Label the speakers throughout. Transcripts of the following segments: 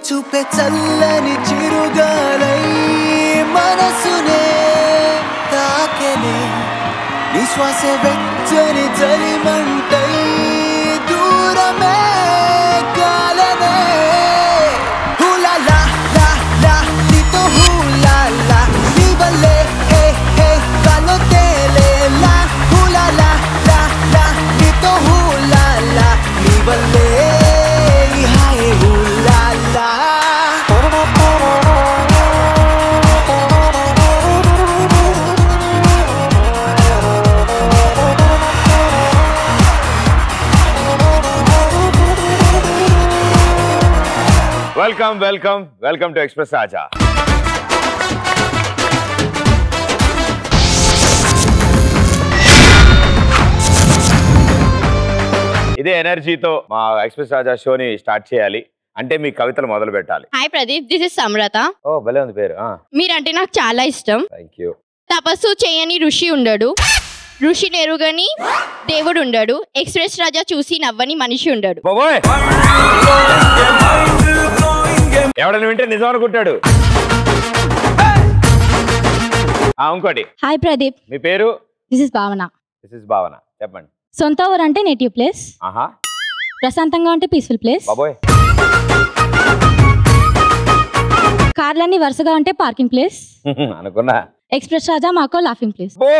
Speaker 1: చూపే చల్లని చిరుగాలై మనసునే తాకెనే నీ శ్వాస వెచ్చని చలిమంటై దూరమే కాలనే హూలా లా లా లా నీతో హూలా లా నీ వల్లే హే హే కాలో తేలేలా హూలా లా లా లా నీతో హూలా లా నీ వల్లే హాయ్ హూలా లా
Speaker 2: welcome welcome welcome to express Raja ఇదే ఎనర్జీతో మా ఎక్స్ప్రెస్ రాజా షోని స్టార్ట్ చేయాలి అంటే మీ కవితలు మొదలు పెట్టాలి
Speaker 3: hi Pradeep this is Samaratha
Speaker 2: ఓ భలే ఉంది పేరు
Speaker 3: మీరంటే నాకు చాలా ఇష్టం
Speaker 2: థ్యాంక్ యూ
Speaker 3: తపస్సు చేయని ఋషి ఉండడు ఋషి నెరుగని దేవుడు ఉండడు ఎక్స్ప్రెస్ రాజా చూసి నవ్వని మనిషి ఉండడు
Speaker 2: బాబోయ్ ఎవడని వింటే నిజం అనుకుంటాడు ఆ, ఇంకోటి
Speaker 4: హాయ్ ప్రదీప్
Speaker 2: మీ పేరు
Speaker 4: this is Bhavana
Speaker 2: this is Bhavana చెప్పండి
Speaker 4: సొంత ఊరు అంటే నేటివ్ ప్లేస్
Speaker 2: ఆహా
Speaker 4: ప్రశాంతంగా ఉంటే పీస్ఫుల్ ప్లేస్
Speaker 2: బాబోయ్
Speaker 4: కార్లన్నీ వరుసగా ఉంటే పార్కింగ్ ప్లేస్
Speaker 2: అనుకున్నా
Speaker 4: ఎక్స్ప్రెస్ రాజా మాకో లాఫింగ్ ప్లేస్
Speaker 2: ఓ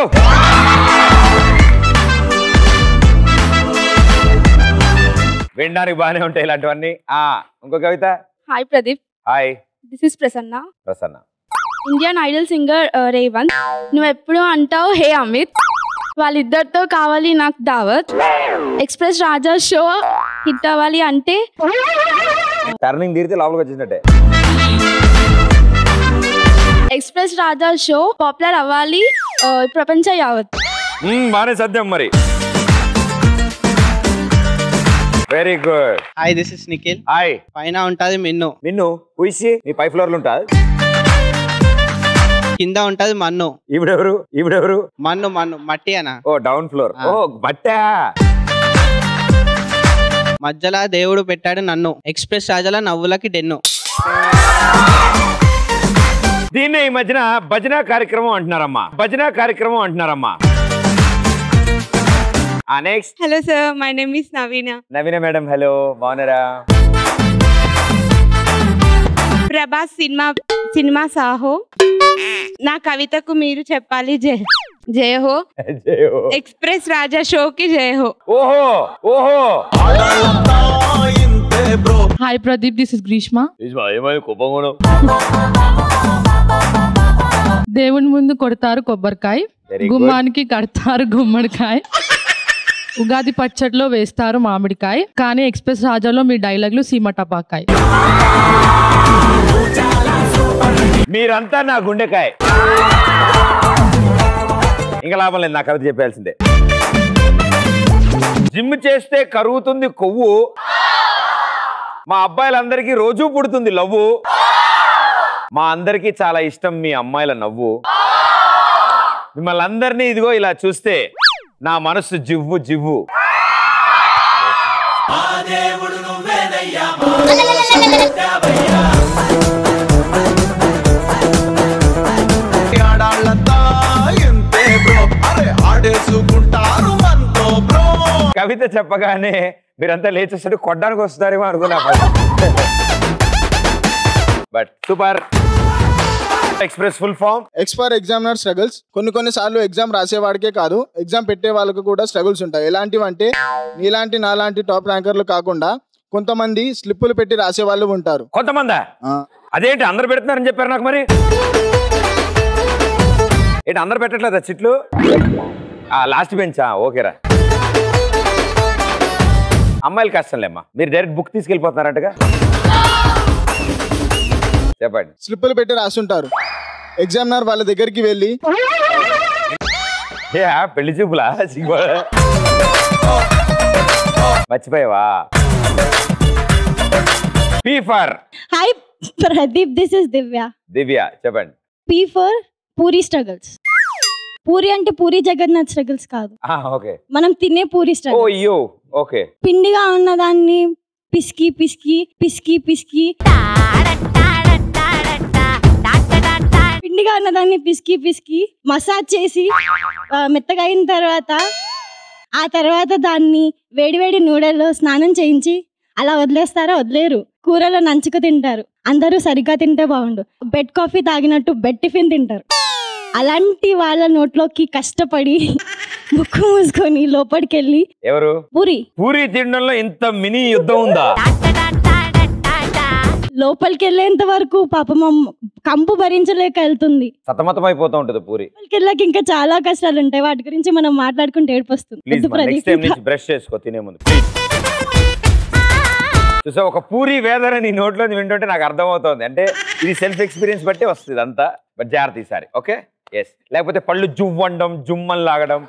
Speaker 2: వినడానికి బాగానే ఉంటాయి ఇలాంటివన్నీ ఆ ఇంకో కవిత
Speaker 5: hi Pradeep
Speaker 2: hi
Speaker 5: this is Prasanna
Speaker 2: Prasanna
Speaker 5: Indian idol singer Revanth నువ్వు ఎప్పుడు అంటావు హే అమిత్ వాళ్ళిద్దరితో కావాలి నాకు దావత్ ఎక్స్ప్రెస్ రాజా షో హిట్ అవ్వాలి అంటే
Speaker 2: టర్నింగ్ తీరితే లోపలికి వచ్చినట్టే
Speaker 5: ఎక్స్ప్రెస్ రాజా షో పాపులర్ అవ్వాలి ఆ, ప్రపంచ యావత్
Speaker 2: మ్మ్, బాగానే సత్యం మరి very good
Speaker 6: hi this is Nikhil
Speaker 2: hi
Speaker 6: పైన ఉంటది మిన్ను
Speaker 2: నిన్ను ఉయిసి నీ పై ఫ్లోర్లు ఉంటా
Speaker 6: కింద ఉంటది మన్ను
Speaker 2: ఈవిడెవరు ఈవిడెవరు
Speaker 6: మన్ను మన్ను మట్టి అన
Speaker 2: ఓ డౌన్ ఫ్లోర్
Speaker 6: ఆ.
Speaker 2: ఓ బట్టా
Speaker 6: మధ్యలో దేవుడు పెట్టాడు నన్ను ఎక్స్ప్రెస్ రాజాల నవ్వులకి డెన్ను
Speaker 2: దీన్నే ఈ మధ్యన భజన కార్యక్రమం అంటున్నారమ్మా భజన కార్యక్రమం అంటున్నారమ్మా ఆ next
Speaker 5: hello sir my name is Naveena
Speaker 2: Naveena madam hello బాగున్నారా
Speaker 5: ప్రభాస్ సినిమా సినిమా సాహో నా కవితకు మీరు చెప్పాలి జయ జయ హో
Speaker 2: జయో.
Speaker 5: ఎక్స్ప్రెస్ రాజా షోకి జయ హో
Speaker 2: ఓహో ఓహో
Speaker 7: హాయ్ ప్రదీప్ దిస్ ఇస్ గ్రీష్మ దేవుని ముందు కొడతారు కొబ్బరికాయ
Speaker 2: Very good.
Speaker 7: గుమ్మానికి కడతారు గుమ్మడికాయ ఉగాది పచ్చడిలో వేస్తారు మామిడికాయ కానీ ఎక్స్ప్రెస్ రాజాలో మీ డైలాగ్లు సీమ టపాకాయ్
Speaker 2: మీరంతా నా గుండెకాయ ఇంకా లాభం లేదు నా కవిత చెప్పాల్సిందే జిమ్ చేస్తే కరుగుతుంది కొవ్వు మా అబ్బాయిలందరికీ రోజూ పుడుతుంది లవ్వు మా అందరికీ చాలా ఇష్టం మీ అమ్మాయిల నవ్వు మిమ్మల్ని అందరినీ ఇదిగో ఇలా చూస్తే నా మనసు జివ్వు జివ్వు కవిత చెప్పగానే మీరంతా లేచేసరికి కొట్టడానికి వస్తారేమో అనుకున్నా but super express full form
Speaker 8: ఎక్స్పర్ ఎగ్జామినర్ స్ట్రగుల్స్ కొన్ని కొన్ని సార్లు ఎగ్జామ్ రాసేవాడికే కాదు ఎగ్జామ్ పెట్టే వాళ్ళకు కూడా స్ట్రగుల్స్ ఉంటాయి ఎలాంటివి అంటే నీలాంటి నాలాంటి టాప్ ర్యాంకర్లు కాకుండా కొంతమంది స్లిప్పులు పెట్టి రాసే వాళ్ళు ఉంటారు
Speaker 2: కొంతమందా
Speaker 8: ఆ,
Speaker 2: అదేంటి అందరు పెడుతున్నారని చెప్పారు నాకు మరి ఏంటి అందరు పెట్టట్లేదా చిట్లు ఆ లాస్ట్ బెంచా ఓకేరా అమ్మాయిలు కష్టంలేమ్మా మీరు డైరెక్ట్ బుక్ తీసుకెళ్ళిపోతున్నారంటగా చెప్పండి
Speaker 8: స్లిప్పులు పెట్టి రాస్తుంటారు ఎగ్జామినర్ వాళ్ళ దగ్గరికి వెళ్ళి
Speaker 2: ఏ పెళ్లి చూపులా సిగ్గు. మర్చిపోయావా P for
Speaker 4: hi Pradeep this is Divya
Speaker 2: Divya చెప్పండి
Speaker 4: P for puri struggles puri అంటే పూరి జగన్నాథ్ స్ట్రగుల్స్ కాదు
Speaker 2: ఓకే
Speaker 4: మనం తినే పూరి
Speaker 2: ఓ
Speaker 4: స్ట్రగుల్
Speaker 2: అయ్యో ఓకే
Speaker 4: పిండిగా ఉన్నదాన్ని పిసికి పిసికి పిసికి పిసికి పిండిగా ఉన్నదాన్ని పిసికి పిసికి మసాజ్ చేసి ఆ, మెత్తగా అయిన తర్వాత ఆ తర్వాత దాన్ని వేడివేడి నూడల్లో స్నానం చేయించి అలా వదిలేస్తారా వదిలేరు కూరలో నంచుకు తింటారు అందరూ సరిగ్గా తింటే బాగుండు బెడ్ కాఫీ తాగినట్టు బెడ్ టిఫిన్ తింటారు అలాంటి వాళ్ళ నోట్లోకి కష్టపడి ముక్కు మూసుకొని లోపలికి వెళ్ళి
Speaker 2: ఎవరు
Speaker 4: పూరి
Speaker 2: పూరి తినడంలో ఇంత మినీ యుద్ధం ఉందా
Speaker 4: లోపలికి వెళ్ళేంత వరకు పాపం అమ్మ కంపు భరించలేక వెళ్తుంది
Speaker 2: సతమతం అయిపోతూ ఉంటుంది పూరి
Speaker 4: లోపలికి వెళ్ళాక ఇంకా చాలా కష్టాలు ఉంటాయి వాటి గురించి మనం మాట్లాడుకుంటే ఏడిపోస్తుంది
Speaker 2: ప్లీజ్
Speaker 4: వద్దు
Speaker 2: నెక్స్ట్ టైం
Speaker 4: ప్రదీప్
Speaker 2: నుంచి బ్రష్ చేసుకో తినే ముందు ప్లీజ్ చూసా ఒక పూరి వేదన నీ నోట్లో వింటుంటే నాకు అర్థమవుతోంది అంటే ఇది సెల్ఫ్ ఎక్స్పీరియన్స్ బట్టే వస్తుంది అంతా బట్ జాగ్రత్త ఈసారి ఓకే ఎస్ లేకపోతే పళ్ళు జువ్వండం జుమ్మని లాగడం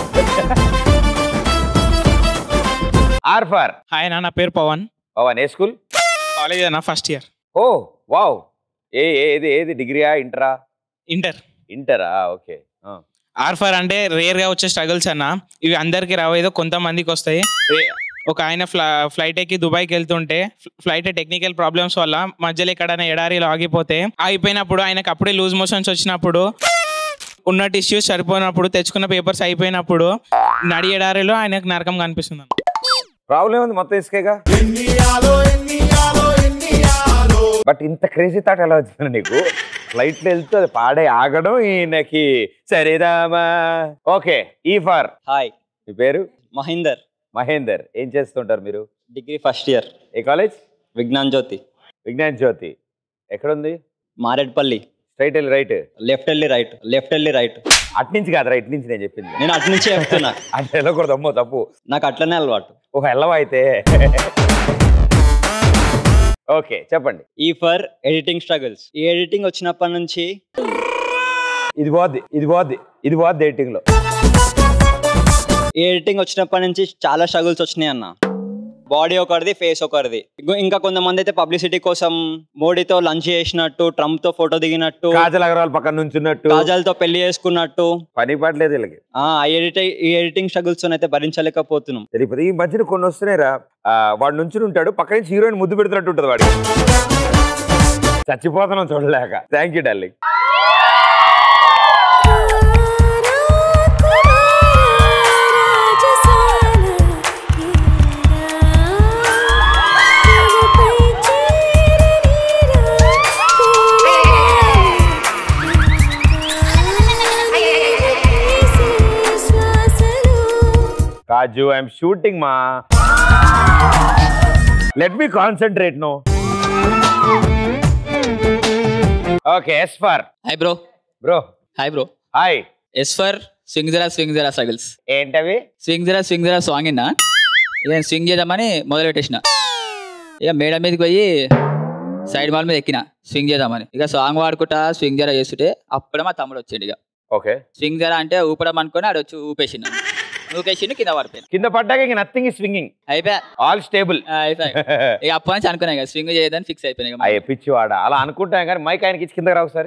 Speaker 2: ఆర్ ఫర్
Speaker 9: హాయ్ నా నా పేరు పవన్
Speaker 2: పవన్ ఏ స్కూల్
Speaker 9: కాలేజ్ నా ఫస్ట్ ఇయర్
Speaker 2: ఓ వావ్ ఏ ఏ- ఏది ఏది డిగ్రీయా ఇంటరా
Speaker 9: ఇంటర్
Speaker 2: ఇంటరా ఓకే
Speaker 9: ఆర్ఫర్ అంటే రేర్ గా వచ్చే స్ట్రగుల్స్ అన్న ఇవి అందరికి రావు ఏదో కొంతమందికి వస్తాయి ఏ- ఒక ఆయన ఫ్లా ఫ్లైట్ ఎక్కి దుబాయ్కి వెళ్తుంటే ఫ్లైట్ టెక్నికల్ ప్రాబ్లమ్స్ వల్ల మధ్యలో ఎక్కడైనా ఎడారిలో ఆగిపోతే ఆగిపోయినప్పుడు ఆయనకు అప్పుడే లూజ్ మోషన్స్ వచ్చినప్పుడు ఉన్న టిష్యూస్ సరిపోయినప్పుడు తెచ్చుకున్న పేపర్స్ అయిపోయినప్పుడు నడి ఎడారిలో ఆయనకు నరకం కనిపిస్తుంది అన్న.
Speaker 2: ప్రాబ్లం ఉంది మొత్తం ఇసుకేగా బట్ ఇంత క్రేజీ థాట్ ఎలా వచ్చింది నీకు ఫ్లైట్ లో వెళ్తే అది పాడే ఆగడం ఈయనకి సరేదామా ఓకే ఈ ఫార్
Speaker 10: హాయ్
Speaker 2: మీ పేరు
Speaker 10: మహేందర్
Speaker 2: మహేందర్ ఏం చేస్తుంటారు మీరు
Speaker 10: డిగ్రీ ఫస్ట్ ఇయర్
Speaker 2: ఏ కాలేజ్
Speaker 10: విజ్ఞాన్ జ్యోతి
Speaker 2: విజ్ఞాన్ జ్యోతి ఎక్కడుంది
Speaker 10: మారేడ్పల్లి
Speaker 2: స్ట్రైట్ వెళ్ళి రైట్
Speaker 10: లెఫ్ట్ వెళ్ళి రైట్ లెఫ్ట్ వెళ్ళి రైట్
Speaker 2: అటు నుంచి కాదు రైట్ నుంచి నేను చెప్పింది
Speaker 10: నేను అటు నుంచే చెప్తున్నా
Speaker 2: అటు వెళ్ళకూడదు అమ్మో తప్పు
Speaker 10: నాకు అట్లనే అలవాటు
Speaker 2: ఒక ఎల్లవా అయితే ఓకే చెప్పండి
Speaker 10: ఈ ఫర్ ఎడిటింగ్ స్ట్రగుల్స్ ఈ ఎడిటింగ్ వచ్చినప్పటి నుంచి
Speaker 2: ఇది పోద్ది ఇది పోద్ది ఇది పోద్ది ఎడిటింగ్ లో
Speaker 10: ఈ ఎడిటింగ్ వచ్చినప్పటి నుంచి చాలా స్ట్రగుల్స్ వచ్చినాయి అన్న బాడీ ఒకరిది ఫేస్ ఒకరిది ఇంకో- ఇంకా కొంతమంది అయితే పబ్లిసిటీ కోసం మోడీతో లంచ్ చేసినట్టు ట్రంప్ తో ఫోటో దిగినట్టు
Speaker 2: కాజల్ అగర్వాల్ పక్కన నుంచున్నట్టు
Speaker 10: కాజల్ తో పెళ్లి చేసుకున్నట్టు
Speaker 2: పని పడలేదు వీళ్ళకి
Speaker 10: ఆ ఎడిటింగ్ ఈ ఎడిటింగ్ స్ట్రగుల్స్ అయితే భరించలేకపోతున్నాం
Speaker 2: తెలియదు ఈ మధ్యన కొన్ని వస్తున్నాయిరా ఆ, వాడు నుంచి ఉంటాడు పక్క నుంచి హీరోయిన్ ముద్దు పెడుతున్నట్టు ఉంటుంది వాడికి చచ్చిపోతున్నాం చూడలేక థ్యాంక్ యూ డార్లింగ్ కాజు ఐఎమ్ షూటింగ్ మా let me concentrate no okay S for
Speaker 11: hi bro
Speaker 2: bro
Speaker 11: hi bro
Speaker 2: hi
Speaker 11: S for swing zara swing zara struggles
Speaker 2: ఏంటవి
Speaker 11: swing zara swing zara song ఇన్నా ఇక స్వింగ్ చేద్దామని మొదలు పెట్టేసిన ఇక మేడ మీదకి పోయి సైడ్ మాల్ మీద ఎక్కిన స్వింగ్ చేద్దామని ఇక సాంగ్ వాడుకుంటా స్వింగ్ జరా చేస్తుంటే అప్పుడే మా తమ్ముడు వచ్చిండు ఇక
Speaker 2: ఓకే
Speaker 11: స్వింగ్ జరా అంటే ఊపడం అనుకుని ఆడు వచ్చి ఊపేసిండు ఊపేసిండు కింద పడిపోయాను
Speaker 2: కింద పడ్డాక ఇంక నథింగ్ ఇస్ స్వింగింగ్
Speaker 11: అయిపోయా
Speaker 2: ఆల్ స్టేబుల్
Speaker 11: అయిపోయా ఇక అప్పటి నుంచి అనుకున్నా ఇక స్వింగ్ చేయదని ఫిక్స్ అయిపోయినా ఇక.
Speaker 2: అయ్యే పిచ్చి వాడ అలా అనుకుంటాం కానీ మైక్ ఆయనకి ఇచ్చి కిందకి రావు ఒకసారి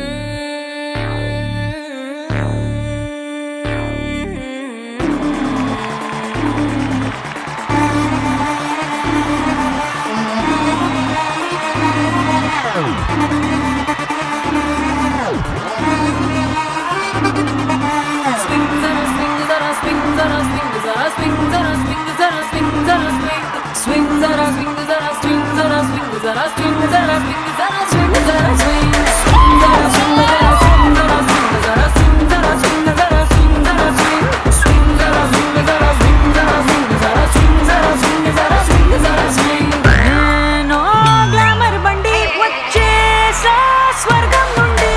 Speaker 12: గ్లామర్ బండి వచ్చేసా స్వర్గం నుండి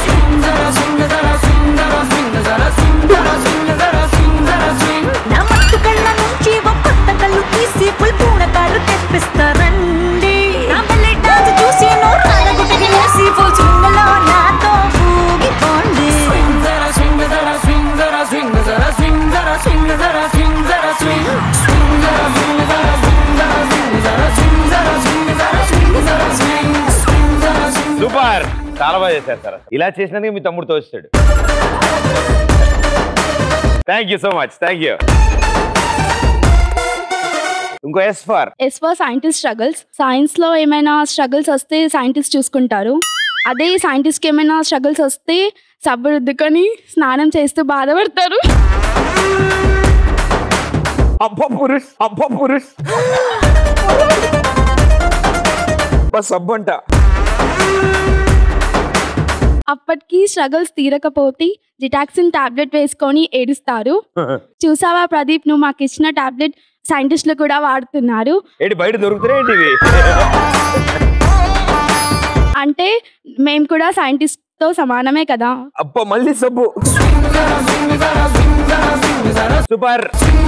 Speaker 12: నా మత్తు కళ్ళ నుంచి ఒక కొత్త కళ్ళు తీసి పుల్ పూల కారు తెప్పిస్తారండి నా బల్లె డాన్స్ చూసి నోరాల గుట్టకి వేసి ఫుల్ స్వింగ్లో నాతో ఊగిపోండి
Speaker 2: సూపర్ చాలా బాగా చేశారు సార్ ఇలా చేసినందుకు మీ తమ్ముడు తోస్తాడు thank you so much thank you ఇంకో S for
Speaker 5: S for scientist struggles science లో ఏమైనా స్ట్రగుల్స్ వస్తే సైంటిస్ట్ చూసుకుంటారు అదే సైంటిస్ట్కి ఏమైనా స్ట్రగుల్స్ వస్తే సబ్బు రుద్దుకొని స్నానం చేస్తూ బాధపడతారు
Speaker 2: అబ్బా పురుష్ అబ్బా పురుష్ బస్ అబ్బంట
Speaker 5: అప్పటికి స్ట్రగుల్స్ తీరకపోతే జిటాక్సిన్ టాబ్లెట్ వేసుకొని ఏడుస్తారు చూసావా ప్రదీప్ నువ్వు మాకు ఇచ్చిన టాబ్లెట్ సైంటిస్టులు కూడా వాడుతున్నారు
Speaker 2: ఏంటి బయట దొరుకుతున్నాయి ఏంటి ఇవి
Speaker 5: అంటే మేము కూడా scientist తో సమానమే కదా
Speaker 2: అబ్బా మళ్ళీ సబ్బు సూపర్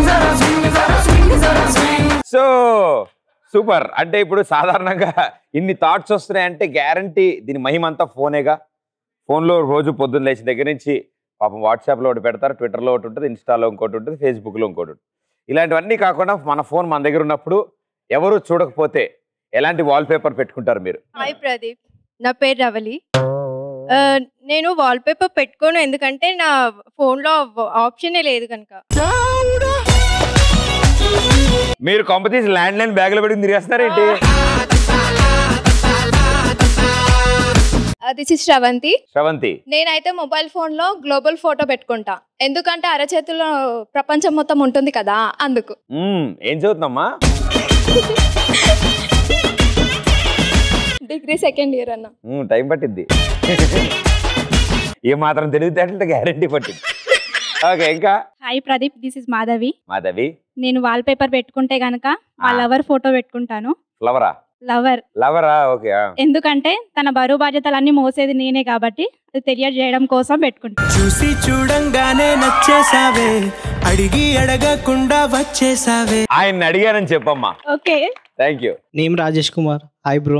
Speaker 2: సో సూపర్ అంటే ఇప్పుడు సాధారణంగా ఇన్ని థాట్స్ వస్తున్నాయంటే గ్యారంటీ దీని మహిమ అంతా ఫోనేగా ఫోన్లో రోజు పొద్దున్న లేచిన దగ్గర నుంచి పాపం వాట్సాప్లో ఒకటి పెడతారు ట్విట్టర్లో ఒకటి ఉంటుంది ఇన్స్టాలో ఇంకోటి ఉంటుంది ఫేస్బుక్లో ఇంకోటి ఉంటుంది ఇలాంటివన్నీ కాకుండా మన ఫోన్ మన దగ్గర ఉన్నప్పుడు ఎవరు చూడకపోతే ఎలాంటి వాల్పేపర్ పెట్టుకుంటారు మీరు
Speaker 13: హాయ్ ప్రదీప్ నా పేరు రవలి ఆ, నేను వాల్పేపర్ పెట్టుకోను ఎందుకంటే నా ఫోన్లో ఆప్షనే లేదు కనుక
Speaker 2: మీరు కాంపిటీస్ ల్యాండ్ లైన్ బ్యాగ్లో పెట్టుకుని తిరిగేస్తున్నారేంటి
Speaker 13: దిస్ ఇస్ శ్రవంతి
Speaker 2: శ్రవంతి
Speaker 13: నేనైతే మొబైల్ ఫోన్లో గ్లోబల్ ఫోటో పెట్టుకుంటా ఎందుకంటే అరచేతిలో ప్రపంచం మొత్తం ఉంటుంది కదా అందుకు
Speaker 2: మ్మ్, ఏం చదువుతున్నామ్మా
Speaker 13: డిగ్రీ సెకండ్ ఇయర్ అన్న
Speaker 2: మ్మ్, టైం పట్టిద్ది ఏ మాత్రం తెలివితేటంటే గ్యారంటీ పట్టింది ఓకే ఇంకా
Speaker 14: hi Pradeep this is Madhavi
Speaker 2: Madhavi
Speaker 14: నేను వాల్ పేపర్ పెట్టుకుంటే గనక మా లవర్ ఫోటో పెట్టుకుంటాను
Speaker 2: ఫ్లవరా
Speaker 14: లవర్
Speaker 2: లవరా ఓకే ఆ.
Speaker 14: ఎందుకంటే తన బరువు బాధ్యతలన్నీ మోసేది నేనే కాబట్టి అది తెలియజేయడం కోసం పెట్టుకుంటాను
Speaker 1: చూసి చూడంగానే నచ్చేసావే అడిగి అడగకుండా వచ్చేసావే
Speaker 2: ఆయన్ని అడిగానని చెప్పమ్మా
Speaker 14: okay
Speaker 2: thank you
Speaker 6: name Rajesh Kumar hi bro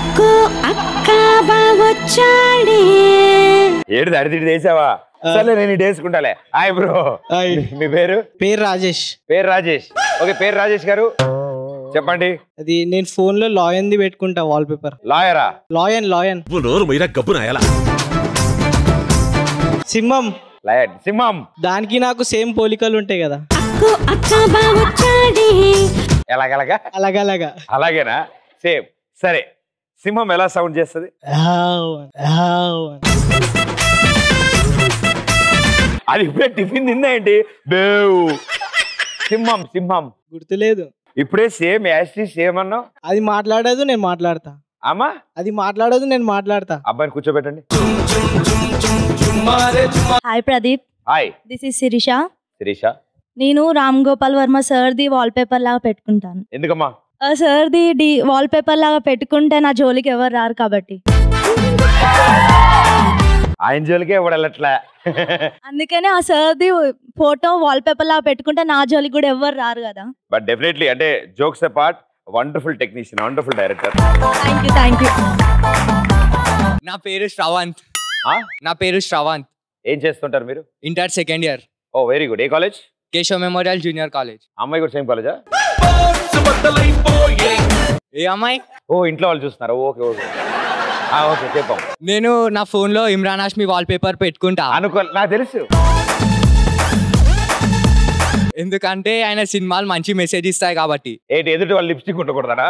Speaker 2: ఏడు దడిదిడి వేసావా సరే నేను ఇటు వేసుకుంటాలే హాయ్ బ్రో మీ పేరు
Speaker 6: పేరు రాజేష్
Speaker 2: పేరు రాజేష్ ఓకే పేరు రాజేష్ గారు చెప్పండి
Speaker 6: అది నేను ఫోన్ లో లాయన్ ది పెట్టుకుంటా వాల్ పేపర్
Speaker 2: లాయరా
Speaker 6: లాయన్ లాయన్
Speaker 1: నోరు మీరా గబ్బు నాయాల
Speaker 6: సింహం
Speaker 2: లయన్ సింహం
Speaker 6: దానికి నాకు సేమ్ పోలికలు ఉంటాయి కదా
Speaker 2: ఎలాగలాగా
Speaker 6: అలాగలాగా
Speaker 2: అలాగేనా సేమ్ సరే సింహం ఎలా సౌండ్ చేస్తుంది అది ఇప్పుడే టిఫిన్ తిందా ఏంటి బేవు సింహం సింహం
Speaker 6: గుర్తులేదు
Speaker 2: ఇప్పుడే సేమ్ యాస్టీ సేమ్ అన్నావు
Speaker 6: అది మాట్లాడదు నేను మాట్లాడతా
Speaker 2: అమ్మా
Speaker 6: అది మాట్లాడదు నేను మాట్లాడతా
Speaker 2: అబ్బాయిని కూర్చోబెట్టండి
Speaker 4: hi Pradeep
Speaker 2: hi
Speaker 4: this is Sirisha
Speaker 2: Sirisha
Speaker 4: నేను రామ్ గోపాల్ వర్మ సార్ది వాల్ పేపర్ లాగా పెట్టుకుంటాను
Speaker 2: ఎందుకమ్మా
Speaker 4: ఆ సార్ది డి వాల్ పేపర్ లాగా పెట్టుకుంటే నా జోలికి ఎవరు రారు కాబట్టి
Speaker 2: ఆయన జోలికే ఎవడు వెళ్ళట్లే
Speaker 4: అందుకనే ఆ సార్ది ఫోటో వాల్ పేపర్ లాగా పెట్టుకుంటే నా జోలికి కూడా ఎవరు రారు కదా
Speaker 2: బట్ డెఫినెట్లీ అంటే jokes part wonderful technician wonderful director
Speaker 4: thank you thank you
Speaker 15: నా పేరు శ్రవంత్ నా పేరు శ్రవంత్
Speaker 2: ఏం చేస్తుంటారు మీరు
Speaker 15: ఇంటర్ సెకండ్ ఇయర్
Speaker 2: ఓ వెరీ గుడ్ ఏ college
Speaker 15: Keshav memorial junior college
Speaker 2: అమ్మాయి కూడా సేమ్ కాలేజా
Speaker 15: ఏ అమ్మాయి
Speaker 2: ఓ ఇంట్లో వాళ్ళు చూస్తున్నారు ఓకే ఓకే ఓకే చెప్పాం
Speaker 15: నేను నా ఫోన్ లో ఇమ్రాన్ హాష్మి వాల్ పేపర్ పెట్టుకుంటా
Speaker 2: అనుకో నాకు తెలుసు
Speaker 15: ఎందుకంటే ఆయన సినిమాలు మంచి మెసేజ్ ఇస్తాయి కాబట్టి
Speaker 2: ఏంటి ఎదుటి వాళ్ళు లిప్స్టిక్ ఉండకూడదా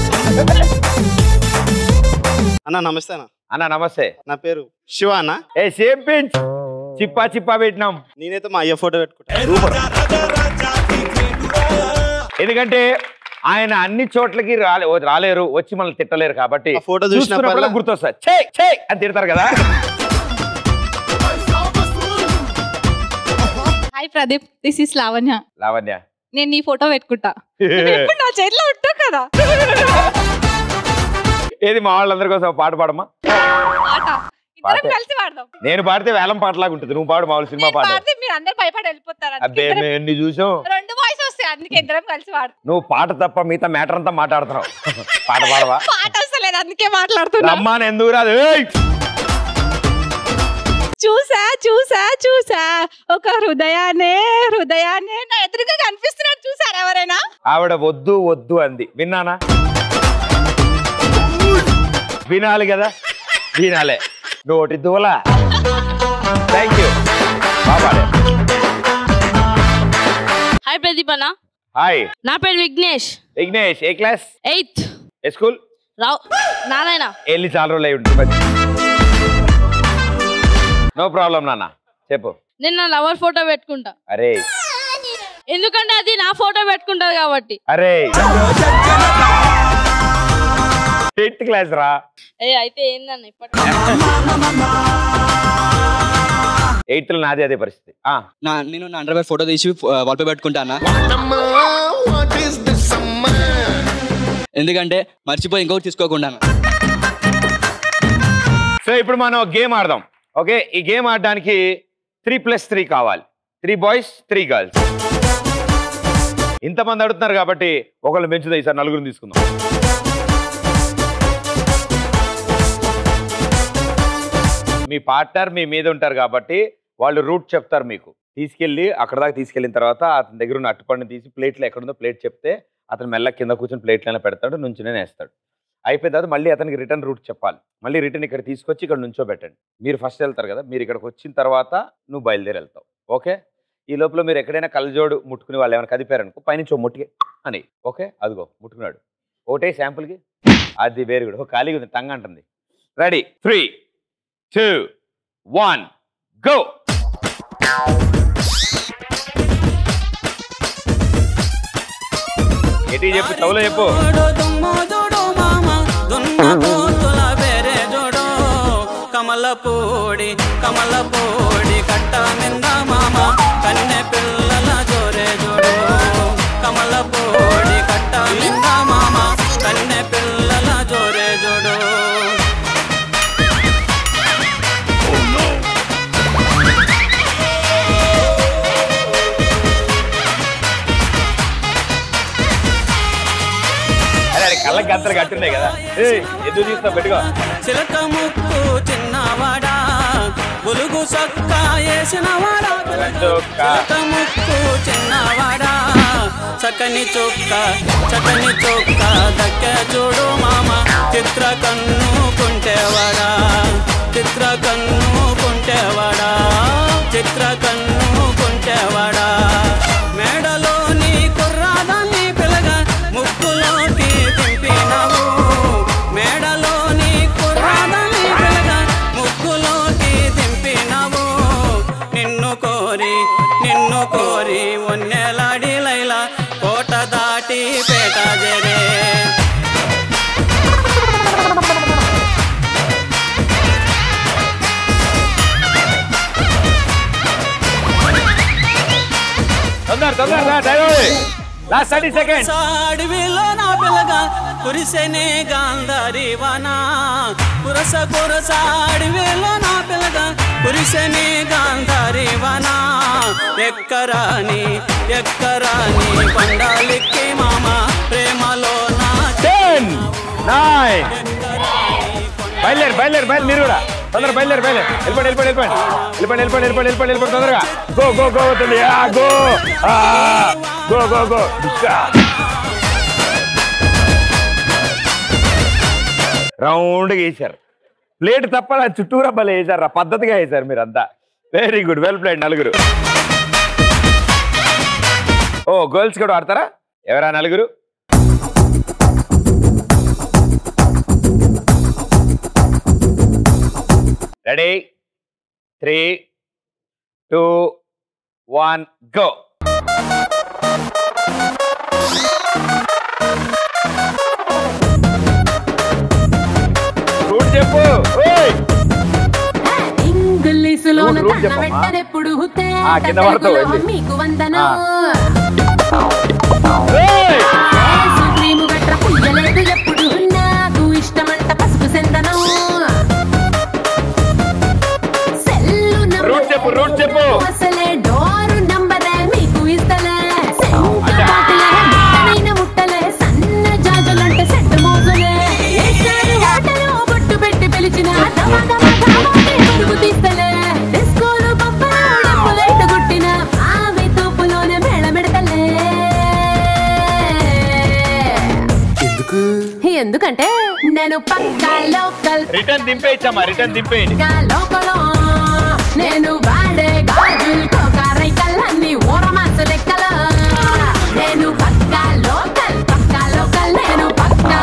Speaker 16: అన్న నమస్తే అన్న
Speaker 2: అన్న నమస్తే
Speaker 16: నా పేరు శివ అన్న
Speaker 2: ఏ సేమ్ పించ్ చిప్పా చిప్పా పెట్టినాం
Speaker 16: నేనైతే మా అయ్య ఫోటో పెట్టుకుంటా
Speaker 2: ఎందుకంటే ఆయన అన్ని చోట్లకి రాలే ఓ- రాలేరు వచ్చి మనల్ని తిట్టలేరు కాబట్టి
Speaker 16: photo
Speaker 2: చూస్తున్నప్పుడల్లా
Speaker 16: చూసినప్పుడల్లా
Speaker 2: గుర్తొస్తారు ఛే ఛే అని తిడతారు కదా
Speaker 17: hi Pradeep this is Lavanya
Speaker 2: Lavanya
Speaker 17: నేను నీ ఫోటో పెట్టుకుంటా నువ్వు ఎప్పుడు నా చేతిలో ఉంటావు కదా
Speaker 2: ఏది మా వాళ్ళందరి కోసం ఒక పాట పాడమ్మా
Speaker 17: ఆట ఇద్దరం
Speaker 2: పాటే.
Speaker 17: కలిసి పాడదాం
Speaker 2: నేను పాడితే వేలం పాటలాగా ఉంటుంది నువ్వు పాడు మామూలు సినిమా పాట
Speaker 17: పాడితే మీరు అందరు భయపడి వెళ్ళిపోతారు అందుకే
Speaker 2: అబ్బే
Speaker 17: ఇద్దరం-
Speaker 2: మేము ఎన్ని చూసాం
Speaker 17: రెండు వాయిస్ వస్తాయి అందుకే ఇద్దరం కలిసి పాడదాం
Speaker 2: నువ్వు పాట తప్ప మిగతా మ్యాటర్ అంతా మాట్లాడుతున్నావు పాట పాడవా
Speaker 17: పాట వస్తలేదు అందుకే మాట్లాడుతున్నా
Speaker 2: రమ్మాని ఎందుకు రాదు ఏయ్!
Speaker 17: చూసా చూసా చూసా ఒక హృదయాన్నే హృదయాన్నే నా ఎదురుగా కనిపిస్తున్నాడు చూసారా ఎవరైనా
Speaker 2: ఆవిడ వద్దు వద్దు అంది విన్నానా వినాలి కదా వినాలే నోటి దూల థ్యాంక్ యూ బాబాడే
Speaker 18: హాయ్ ప్రదీప్ అన్న
Speaker 2: హాయ్
Speaker 18: నా పేరు విఘ్నేష్
Speaker 2: విఘ్నేష్ ఏ క్లాస్
Speaker 18: ఎయిత్
Speaker 2: ఏ స్కూల్
Speaker 18: రావు నారాయణ
Speaker 2: వెళ్ళి చాలా రోజులు అయి ఉంటుంది నో ప్రాబ్లం నాన్న చెప్పు
Speaker 18: నేను నా లవర్ ఫోటో పెట్టుకుంటా
Speaker 2: అరే
Speaker 18: ఎందుకంటే అది నా ఫోటో పెట్టుకుంటది కాబట్టి
Speaker 2: అరే ఎయిత్ క్లాస్ రా
Speaker 18: ఏ అయితే ఏందన్న ఇప్పటి
Speaker 2: ఎయిత్ లో నాది అదే పరిస్థితి ఆ
Speaker 19: నా నేను నా అండర్వేర్ ఫోటో తీసి వాల్పేపర్ పెట్టుకుంటానా ఎందుకంటే మర్చిపోయి ఇంకొకటి తీసుకోకుండా
Speaker 2: సో ఇప్పుడు మనం గేమ్ ఆడదాం ఓకే ఈ గేమ్ ఆడడానికి త్రీ ప్లస్ త్రీ కావాలి త్రీ బాయ్స్ త్రీ గర్ల్స్ ఇంతమంది అడుగుతున్నారు కాబట్టి ఒకళ్ళు పెంచుదా ఈసారి నలుగురిని తీసుకుందాం మీ పార్ట్నర్ మీ మీద ఉంటారు కాబట్టి వాళ్ళు రూట్ చెప్తారు మీకు తీసుకెళ్ళి అక్కడ దాకా తీసుకెళ్ళిన తర్వాత అతని దగ్గర ఉన్న అట్టుపండుని తీసి ప్లేట్లో ఎక్కడుందో ప్లేట్ చెప్తే అతను మెల్ల కింద కూర్చొని ప్లేట్లైనా పెడతాడు నుంచునే వేస్తాడు అయిపోయిన తర్వాత మళ్ళీ అతనికి రిటర్న్ రూట్ చెప్పాలి మళ్ళీ రిటర్న్ ఇక్కడ తీసుకొచ్చి ఇక్కడ నుంచో పెట్టండి మీరు ఫస్ట్ వెళ్తారు కదా మీరు ఇక్కడికి వచ్చిన తర్వాత నువ్వు బయలుదేరి వెళ్తావు ఓకే ఈ లోపల మీరు ఎక్కడైనా కళ్ళజోడు ముట్టుకుని వాళ్ళు ఏమైనా కదిపారనుకో పైనుంచి ఓ ముట్టుకే అని ఓకే అదిగో ముట్టుకున్నాడు ఒకటే శాంపుల్కి అది వెరీ గుడ్ ఓ ఖాళీగా ఉంది టంగ్ అంటుంది ready three two one go ఎటీ చెప్పు చౌలో చెప్పు
Speaker 20: కమల పూడి కమల పూడి కట్ట మింద మామ కన్నె పిల్లల జోరే జోడు కమల పూడి కట్ట మింద మామ కన్నె పిల్లల జోరే జోడు
Speaker 2: అరే అరే కళ్ళకి గంతలు కట్టున్నాయి కదా ఏయ్, ఎదురు తీస్తావు పెట్టుకో
Speaker 20: చిలక ముక్కు చిన్నవాడా బులుగు సొక్క వేసినవాడా చిలక ముక్కు చిన్నవాడా చక్కని చుక్క చక్కని చుక్క దక్క చూడు మామ చిత్ర కన్ను కుంటేవాడా చిత్ర కన్ను కుంటేవాడా చిత్ర కన్ను కుంటేవాడా మేడలోని కుర్రాదాన్ని పిలగా ముక్కులోకి దింపినావు మేడలోని కుర్రాదాన్ని పిలగా ముక్కులోకి దింపినావు నిన్ను కోరి నిన్ను కోరి ఒన్నెలాడి లైలా కోట దాటి పేట జరే
Speaker 2: తొందర తొందర లాస్ట్ థర్టీ సెకండ్
Speaker 20: అడవిలో నా పిల్లగా కురిసెనే గాంధారి వానా కురస కురస అడవిలో నా పిల్లగా కురిసెనే గాంధారి వానా ఎక్కరాని ఎక్కరాని కొండాలిక్కి మామ ప్రేమలో నా
Speaker 2: టెన్ నైన్ బయలుదేరు బయలుదేరు బయలు మీరు కూడా తొందర బయలుదేరు బయలుదేరు వెళ్ళిపోండి వెళ్ళిపోండి వెళ్ళిపోండి వెళ్ళిపోండి వెళ్ళిపోండి వెళ్ళిపోండి వెళ్ళిపోండి వెళ్ళిపోండి తొందరగా గో గో గో అవుతుంది గో గో గో గో రౌండ్గా వేసారు ప్లేట్ తప్ప నా చుట్టూరా భలే వేసారు పద్ధతిగా వేసారు మీరు అంతా వెరీ గుడ్ వెల్ ప్లేడ్ నలుగురు ఓ గర్ల్స్ కూడా ఆడతారా ఎవరా నలుగురు ready three two one go root చెప్పు ఓయ్
Speaker 12: ఇంగ్లీషులోన
Speaker 2: రూట్ రూట్
Speaker 12: తన
Speaker 2: చెప్పమ్మా.
Speaker 12: వెంటనెప్పుడు
Speaker 2: ఆ, కింద పడతావు,
Speaker 12: తెలుగులో
Speaker 2: వెళ్ళి.
Speaker 12: మీకు వందనం
Speaker 2: ఏయ్!
Speaker 12: ఏసు క్రీము గట్ర పుయ్యలేదు ఎప్పుడు నాకు ఇష్టమంట పసుపు సెందనం సెల్లు
Speaker 2: రూట్ చెప్పు రూట్ చెప్పు
Speaker 12: అసలే డోరు నంబరే మీకు ఇస్తలే సెంటు బాటిలే ముట్టనైన ముట్టలే సన్న జాజులంటే సెట్ మోజులే వేస్తారు హోటలు బొట్టు పెట్టి పిలిచిన దమ దమ ధామాకే పరుగు తీస్తలే డిస్కోలు పప్పాలు డబ్బులైట గుట్టిన ఆమె తోపులోనే మేళమెడతలే
Speaker 2: ఎందుకు
Speaker 12: ఎందుకంటే నేను పక్కా లోకల్
Speaker 2: రిటర్న్ దింపేయచ్చమ్మా రిటర్న్ దింపేయండి
Speaker 12: పక్కా లోకల్ నేను వాడే గాజులు కోకారైకల్లన్నీ ఊరమాసు లెక్కల నేను పక్కా లోకల్ పక్కా లోకల్ నేను పక్కా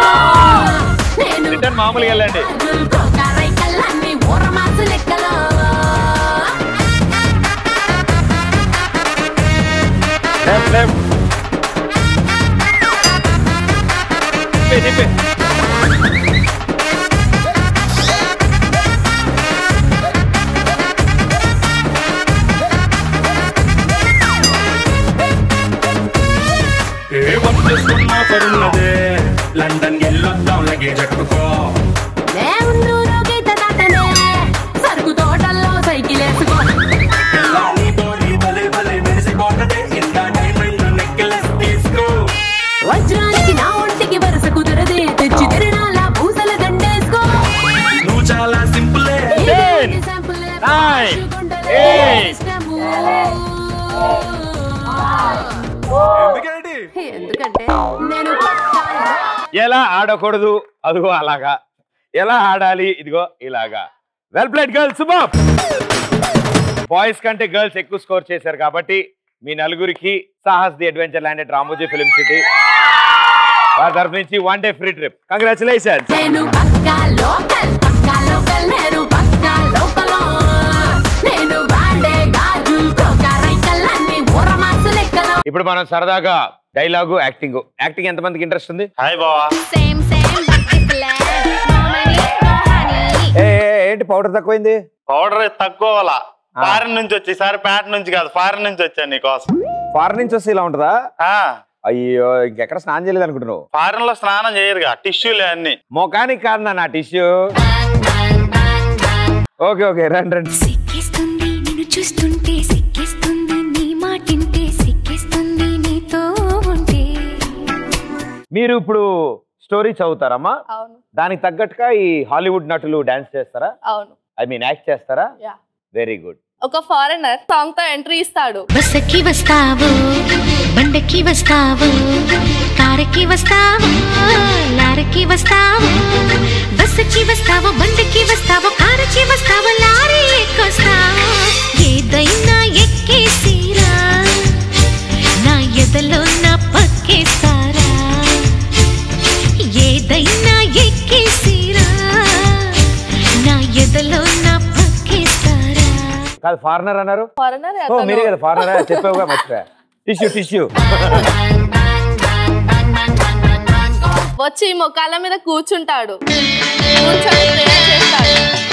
Speaker 12: లోకల్ నేను
Speaker 2: రిటర్న్ మామూలుగా వెళ్ళండి
Speaker 12: గాజులు కోకారైకల్లన్నీ ఊరమాసు లెక్కల
Speaker 2: లెఫ్ట్ లెఫ్ట్ తిప్పే
Speaker 1: ఏ వచ్చేస్తున్నా పరున్నదే లండన్ వెళ్ళొద్దాం లగేజ్ ఎట్టుకో
Speaker 12: సరుకు తోటల్లో సైకిల్ వేసుకో వజ్రానికి నా ఒంటికి వరుస కుదరదే తెచ్చి తిరణాల పూసల దండేసుకో
Speaker 1: నువ్వు చాలా సింపులే
Speaker 12: ఇదేంటి శాంపులే, ఇష్టము. ఎందుకంటే నేను
Speaker 2: ఎలా ఆడకూడదు అదిగో అలాగా ఎలా ఆడాలి ఇదిగో ఇలాగా well played girls super boys కంటే గర్ల్స్ ఎక్కువ స్కోర్ చేశారు కాబట్టి మీ నలుగురికి Sahas the adventure land at Ramoji film city వారి తరఫు నుంచి one day free trip congratulations
Speaker 12: నేను పక్కా లోకల్ పక్కా లోకల్ నేను పక్కా లోకల్ నేను వాడే గాజు రైకల్లన్నీ ఊరమాసు లెక్కలో
Speaker 2: ఇప్పుడు మనం సరదాగా డైలాగు యాక్టింగ్ యాక్టింగ్ ఎంతమందికి ఇంట్రెస్ట్ ఉంది
Speaker 16: హాయ్ బావా
Speaker 3: సేమ్ సేమ్
Speaker 2: ఏ, ఏ, ఏంటి పౌడర్ తక్కువైంది
Speaker 16: పౌడర్ తక్కువ వాళ్ళ ఫారెన్ నుంచి వచ్చి ఈసారి ప్యాట్ నుంచి కాదు ఫారెన్ నుంచి వచ్చాను నీకోసం
Speaker 2: ఫారెన్ నుంచి వస్తే ఇలా ఉంటుందా అయ్యో ఇంకెక్కడ స్నానం చేయలేదు అనుకుంటున్నావు
Speaker 16: ఫారెన్ లో స్నానం చేయరుగా టిష్యూలే అన్ని
Speaker 2: మొఖానికి కాదు నా టిష్యూ ఓకే ఓకే రండి రండి
Speaker 12: సిక్కిస్తుంది నిన్ను చూస్తుంటే సిక్కిస్తుంది నీ మాటింటే సిక్కిస్తుంది నీతో ఉంటే
Speaker 2: మీరు ఇప్పుడు స్టోరీ చదువుతారమ్మా
Speaker 18: అవును
Speaker 2: దానికి తగ్గట్టుగా ఈ హాలీవుడ్ నటులు డాన్స్ చేస్తారా
Speaker 18: అవును
Speaker 2: ఐ మీన్ యాక్ట్ చేస్తారా
Speaker 18: యా
Speaker 2: వెరీ గుడ్
Speaker 18: ఒక ఫారెనర్ సాంగ్ తో ఎంట్రీ ఇస్తాడు
Speaker 12: బస్సకి వస్తావు బండకి వస్తావు కారకి వస్తావు లారకి వస్తావు బస్సకి వస్తావు బండకి వస్తావు కారకి వస్తావు లారీ ఎక్కొస్తావు ఏదైనా ఎక్కేసిరా నా ఎదలో నా పక్కేస్తారా ఏదైనా ఎక్కేసిరా నా ఎదలో నా పక్కేస్తారా
Speaker 2: కాదు ఫారినర్ అన్నారు
Speaker 18: ఫారెనర్
Speaker 2: ఓ మీరే కదా ఫారినర్ చెప్పావుగా మర్చిపోయా టిష్యూ టిష్యూ
Speaker 18: వచ్చి మొకాల మీద కూర్చుంటాడు కూర్చొని ప్రేయర్ చేస్తాడు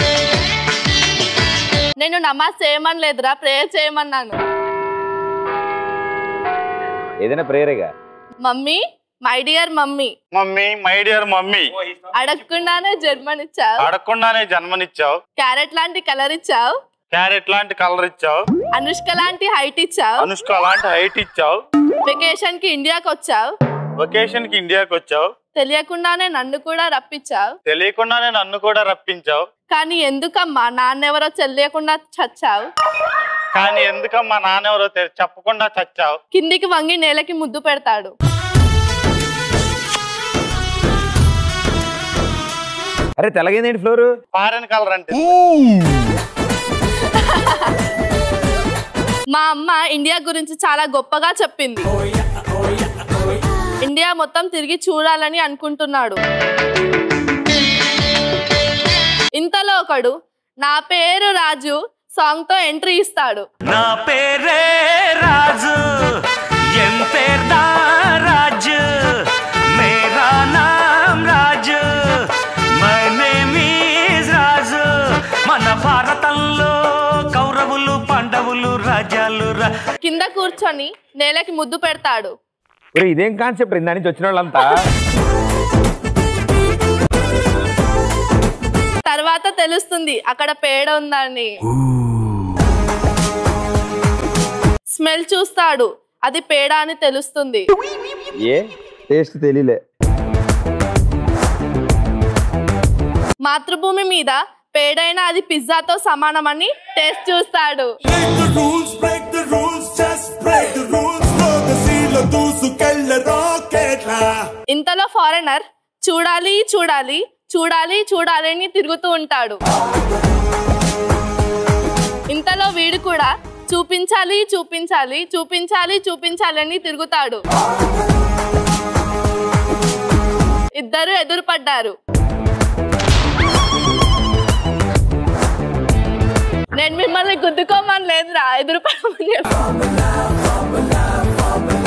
Speaker 18: నేను నమాజ్ చేయమని లేదురా ప్రేయర్ చేయమన్నాను
Speaker 2: ఏదైనా ప్రేరేగా
Speaker 18: mummy my dear mummy
Speaker 16: mummy my dear mummy
Speaker 18: అడగకుండానే జర్మన్ ఇచ్చావు
Speaker 16: అడగకుండానే జన్మనిచ్చావు
Speaker 18: క్యారెట్ లాంటి కలర్ ఇచ్చావు
Speaker 16: క్యారెట్ లాంటి కలర్ ఇచ్చావు
Speaker 18: అనుష్క లాంటి హైట్ ఇచ్చావు
Speaker 16: అనుష్క లాంటి హైట్ ఇచ్చావు
Speaker 18: వెకేషన్ కి ఇండియాకి వచ్చావు
Speaker 16: వెకేషన్ కి ఇండియాకి వచ్చావు
Speaker 18: తెలియకుండానే నన్ను కూడా రప్పించావు
Speaker 16: తెలియకుండానే నన్ను కూడా రప్పించావు
Speaker 18: కానీ ఎందుకమ్మా నాన్నెవరో తెలియకుండా చచ్చావు
Speaker 16: కానీ ఎందుకమ్మా నాన్నెవరో తె- చెప్పకుండా చచ్చావు
Speaker 18: కిందికి వంగి నేలకి ముద్దు పెడతాడు
Speaker 2: అరే తెల్లగైందేంటి ఫ్లోర్
Speaker 16: ఫారెన్ కలర్ అంటే
Speaker 18: మా అమ్మ ఇండియా గురించి చాలా గొప్పగా చెప్పింది ఇండియా మొత్తం తిరిగి చూడాలని అనుకుంటున్నాడు ఇంతలో ఒకడు నా పేరు రాజు సాంగ్ తో ఎంట్రీ ఇస్తాడు
Speaker 1: నా పేరే రాజు ఎం పేర్దా రాజు మేరా నామ్ Raju my name is Raju మన భారతంలో కౌరవులు పాండవులు రాజాలు రా
Speaker 18: కింద కూర్చొని నేలకి ముద్దు పెడతాడు
Speaker 2: ఒరే ఇదేం కాన్సెప్ట్ ఇందా నుంచి వచ్చిన వాళ్ళంతా
Speaker 18: తర్వాత తెలుస్తుంది అక్కడ పేడ ఉందని స్మెల్ చూస్తాడు అది పేడ అని తెలుస్తుంది
Speaker 2: ఏ టేస్ట్ తెలియలే
Speaker 18: మాతృభూమి మీద పేడైన అది పిజ్జాతో సమానమని టేస్ట్ చూస్తాడు
Speaker 1: rules, break the rules, just break the rules. లోకసీలో దూసుకెళ్ళ రాకెట్లా
Speaker 18: ఇంతలో ఫారెనర్ చూడాలి చూడాలి చూడాలి చూడాలి అని తిరుగుతూ ఉంటాడు ఇంతలో వీడు కూడా చూపించాలి చూపించాలి చూపించాలి చూపించాలి అని తిరుగుతాడు ఇద్దరు ఎదురుపడ్డారు నేను మిమ్మల్ని గుద్దుకోమని లేదురా ఎదురుపడమని చెప్పాను.